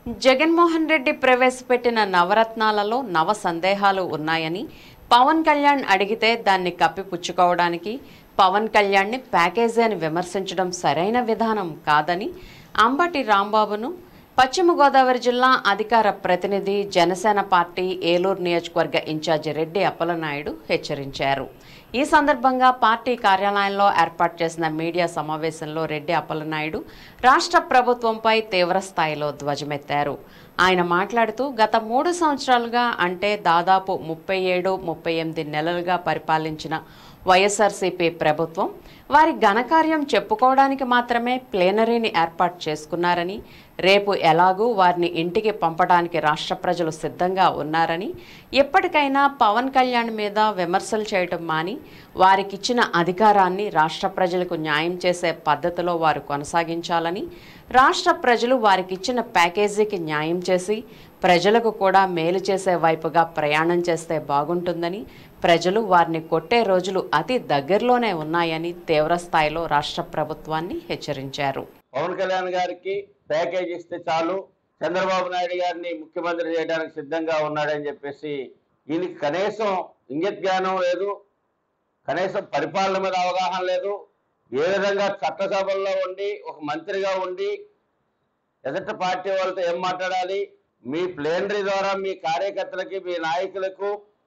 జగన్మోహన్ రెడ్డి ప్రవేశపెట్టిన నవరత్నాలలో నవ సందేహాలు ఉన్నాయని పవన్ కళ్యాణ్ అడిగితే దాన్ని కప్పిపుచ్చుకోవడానికి పవన్ కళ్యాణ్ని ప్యాకేజీ అని విమర్శించడం సరైన విధానం కాదని అంబటి రాంబాబును పశ్చిమ గోదావరి జిల్లా అధికార ప్రతినిధి జనసేన పార్టీ ఏలూరు నియోజకవర్గ ఇన్ఛార్జి రెడ్డి అప్పలనాయుడు హెచ్చరించారు ఈ సందర్భంగా పార్టీ కార్యాలయంలో ఏర్పాటు చేసిన మీడియా సమావేశంలో రెడ్డి అప్పలనాయుడు రాష్ట్ర ప్రభుత్వంపై తీవ్ర స్థాయిలో ధ్వజమెత్తారు ఆయన మాట్లాడుతూ గత మూడు సంవత్సరాలుగా అంటే దాదాపు ముప్పై ఏడు ముప్పై ఎనిమిది నెలలుగా పరిపాలించిన వైఎస్ఆర్సీపీ ప్రభుత్వం వారి ఘనకార్యం చెప్పుకోవడానికి మాత్రమే ప్లేనరీని ఏర్పాటు చేసుకున్నారని రేపు ఎలాగూ వారిని ఇంటికి పంపడానికి రాష్ట్ర ప్రజలు సిద్ధంగా ఉన్నారని ఎప్పటికైనా పవన్ కళ్యాణ్ మీద విమర్శలు చేయటం మాని వారికిచ్చిన అధికారాన్ని రాష్ట్ర ప్రజలకు న్యాయం చేసే పద్ధతిలో వారు కొనసాగించాలని రాష్ట్ర ప్రజలు వారికిచ్చిన ప్యాకేజీకి న్యాయం చేసి ప్రజలకు కూడా మేలు చేసే వైపుగా ప్రయాణం చేస్తే బాగుంటుందని ప్రజలు వారిని కొట్టే రోజులు అతి దగ్గరలోనే ఉన్నాయని తీవ్ర స్థాయిలో రాష్ట్ర ప్రభుత్వాన్ని హెచ్చరించారు పవన్ కళ్యాణ్ గారికి ప్యాకేజ్ ఇస్తే చాలు చంద్రబాబు నాయుడు గారిని ముఖ్యమంత్రి చేయడానికి సిద్ధంగా ఉన్నాడని చెప్పేసి ఈయనకి కనీసం ఇంగిత జ్ఞానం లేదు కనీసం పరిపాలన మీద అవగాహన లేదు ఏ విధంగా చట్టసభల్లో ఉండి ఒక మంత్రిగా ఉండి ఎదుట పార్టీ వాళ్ళతో ఏం మాట్లాడాలి మీ ప్లేనరీ ద్వారా మీ కార్యకర్తలకి మీ నాయకులకు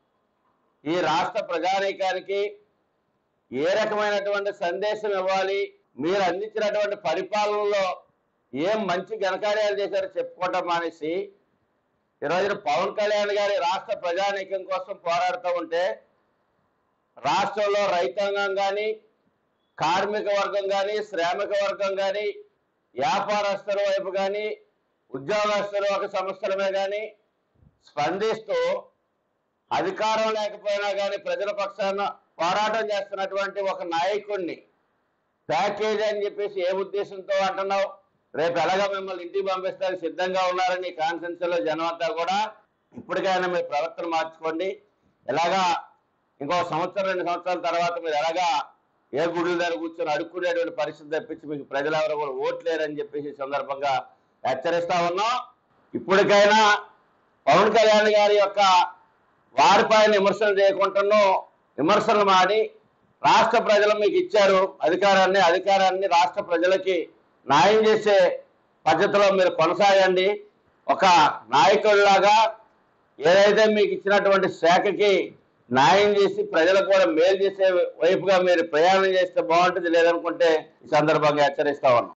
ఈ రాష్ట్ర ప్రజానీకానికి ఏ రకమైనటువంటి సందేశం ఇవ్వాలి మీరు అందించినటువంటి పరిపాలనలో ఏం మంచి ఘనకార్యాలు చేశారో చెప్పుకోవటం మానేసి ఈ రోజున పవన్ కళ్యాణ్ గారి రాష్ట్ర ప్రజానీకం కోసం పోరాడుతూ ఉంటే రాష్ట్రంలో రైతాంగం కానీ కార్మిక వర్గం కానీ శ్రామిక వర్గం కానీ వ్యాపారస్తుల వైపు కానీ ఉద్యోగస్తుల ఒక సమస్యలమే కానీ స్పందిస్తూ అధికారం లేకపోయినా కానీ ప్రజల పక్షాన పోరాటం చేస్తున్నటువంటి ఒక నాయకుడిని ప్యాకేజ్ అని చెప్పేసి ఏ ఉద్దేశంతో అంటున్నావు రేపు ఎలాగ మిమ్మల్ని ఇంటికి పంపిస్తానికి సిద్ధంగా ఉన్నారని కాన్ఫరెన్స్ లో జనం అంతా కూడా ఇప్పటికైనా మీరు ప్రవర్తన మార్చుకోండి ఎలాగా ఇంకో సంవత్సరం రెండు సంవత్సరాల తర్వాత మీరు ఎలాగా ఏ గుడుల దగ్గర కూర్చొని అడుక్కునేటువంటి పరిస్థితి తప్పించి మీకు ప్రజలు ఎవరు కూడా ఓట్లేరని చెప్పేసి ఈ సందర్భంగా హెచ్చరిస్తా ఉన్నాం ఇప్పటికైనా పవన్ కళ్యాణ్ గారి యొక్క వారిపైన విమర్శలు చేయకుండాను విమర్శలు మాడి రాష్ట్ర ప్రజలు మీకు ఇచ్చారు అధికారాన్ని అధికారాన్ని రాష్ట్ర ప్రజలకి న్యాయం చేసే పద్ధతిలో మీరు కొనసాగండి ఒక నాయకుడిలాగా ఏదైతే మీకు ఇచ్చినటువంటి శాఖకి న్యాయం చేసి ప్రజలకు కూడా మేలు చేసే వైపుగా మీరు ప్రయాణం చేస్తే బాగుంటుంది లేదనుకుంటే ఈ సందర్భంగా హెచ్చరిస్తా ఉన్నాం